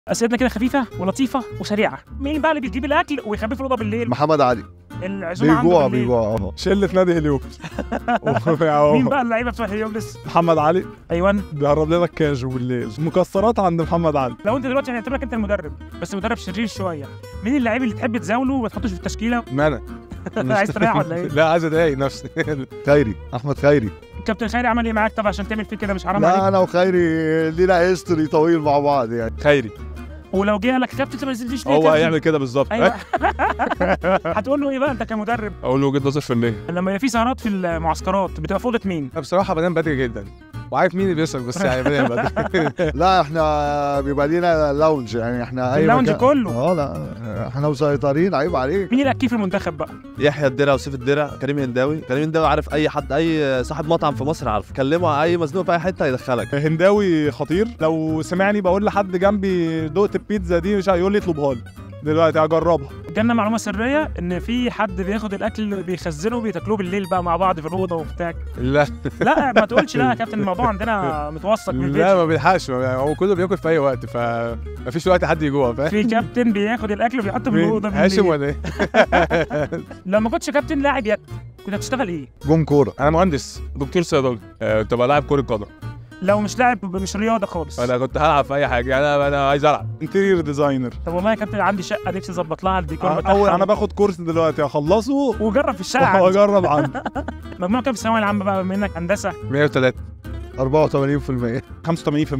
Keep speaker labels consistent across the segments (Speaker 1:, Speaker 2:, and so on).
Speaker 1: اسئلتنا كده خفيفه ولطيفه وسريعه مين بقى اللي بيجيب الاكل ويخبيه في الاوضه بالليل
Speaker 2: محمد علي
Speaker 1: العزومه عنده
Speaker 2: بيجوع
Speaker 1: بالليل
Speaker 2: بيجوع اه
Speaker 3: شله نادي هليوبس
Speaker 1: مين بقى اللعيبه بتوع هيوبلس
Speaker 3: محمد علي
Speaker 1: ايوان
Speaker 3: بيهرب لنا الكاجو بالليل مكسرات عند محمد علي
Speaker 1: لو انت دلوقتي هنعتبرك انت المدرب بس مدرب شرير شويه مين اللعيب اللي تحب تزاوله وما تحطوش في التشكيله
Speaker 3: ما انا
Speaker 1: عايز تريح ولا ايه
Speaker 3: لا عايز اضايق نفسي
Speaker 2: خيري احمد خيري
Speaker 1: كابتن خيري عمل ايه معاك طب عشان تعمل فيه كده مش حرام
Speaker 2: لا
Speaker 1: عليك
Speaker 2: انا وخيري لينا هيستوري طويل مع بعض يعني
Speaker 3: خيري
Speaker 1: ولو جه قال لك كابتن انت ما نزلتش ليه
Speaker 3: هو
Speaker 1: كابتن؟
Speaker 3: هيعمل كده بالظبط
Speaker 1: ايوه هتقول له ايه بقى انت كمدرب
Speaker 3: اقول له وجهه نظر فنيه
Speaker 1: لما يبقى في سهرات في المعسكرات بتبقى في اوضه مين
Speaker 3: انا بصراحه بنام بدري جدا وعارف مين اللي بيسرق بس يعني بنام بدري
Speaker 2: لا احنا بيبقى لينا لاونج يعني احنا اي
Speaker 1: اللاونج
Speaker 2: مكان-
Speaker 1: كله؟
Speaker 2: اه لا احنا مسيطرين عيب عليك
Speaker 1: مين اللي اكيد في المنتخب بقى
Speaker 4: يحيى الدرع وسيف الدرع كريم هنداوي كريم هنداوي عارف اي حد اي صاحب مطعم في مصر عارف كلمه على اي مزنوق في اي حته هيدخلك
Speaker 3: هنداوي خطير لو سمعني بقول لحد جنبي دقت البيتزا دي مش هيقول لي اطلبها لي دلوقتي هجربها
Speaker 1: جالنا معلومه سريه ان في حد بياخد الاكل بيخزنه بيتاكلوه بالليل بقى مع بعض في الاوضه وبتاع
Speaker 3: لا
Speaker 1: لا ما تقولش لا يا كابتن الموضوع عندنا متوثق من
Speaker 3: لا
Speaker 1: الفيديو
Speaker 3: ما بيلحقش هو كله بياكل في اي وقت فما فيش وقت حد يجوع فاهم
Speaker 1: في كابتن بياخد الاكل وبيحطه في الاوضه
Speaker 3: هاشم
Speaker 1: بالليل
Speaker 3: ولا ايه؟
Speaker 1: لو ما كنتش كابتن لاعب يد كنت هتشتغل ايه
Speaker 2: جون كوره
Speaker 3: انا مهندس دكتور صيدلي آه، كنت بلعب كره قدم
Speaker 1: لو مش لاعب مش رياضه خالص
Speaker 3: انا كنت هلعب في اي حاجه يعني انا انا عايز العب انتيرير ديزاينر
Speaker 1: طب والله يا كابتن عندي شقه نفسي اظبط لها الديكور
Speaker 3: اول
Speaker 1: بتاعها
Speaker 3: انا باخد كورس دلوقتي اخلصه
Speaker 1: وجرب في الشقه عندي.
Speaker 3: واجرب عندي
Speaker 1: مجموع كام في الثانويه العامه بقى بما انك هندسه
Speaker 3: 103
Speaker 2: 84%
Speaker 3: 85% 94%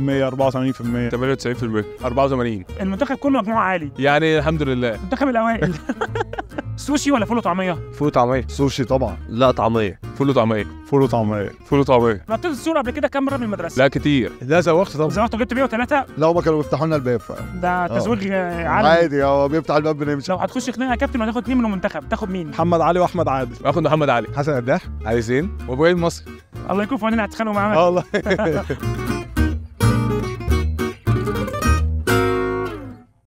Speaker 3: 98% 84
Speaker 1: المنتخب كله مجموع عالي
Speaker 3: يعني الحمد لله
Speaker 1: المنتخب الاوائل سوشي ولا فول وطعميه
Speaker 3: فول وطعميه
Speaker 2: سوشي طبعا
Speaker 4: لا طعميه
Speaker 3: فول وطعميه فول وطعميه فول وطعميه
Speaker 1: نطيت الصوره قبل كده كام مره من المدرسه
Speaker 3: لا كتير لا زوقت طبعا
Speaker 1: زي ما جبت 103
Speaker 2: لو ما كانوا بيفتحوا لنا الباب فاهم
Speaker 1: ده تزويج آه، عالمي
Speaker 2: عادي هو بيفتح الباب بنمشي
Speaker 1: لو هتخش خناقه يا كابتن وهتاخد اثنين من المنتخب تاخد مين؟
Speaker 3: محمد علي واحمد عادل واخد محمد علي حسن قداح علي زين وابراهيم مصر
Speaker 1: الله يكون في عوننا هتتخانقوا معاه
Speaker 3: اه والله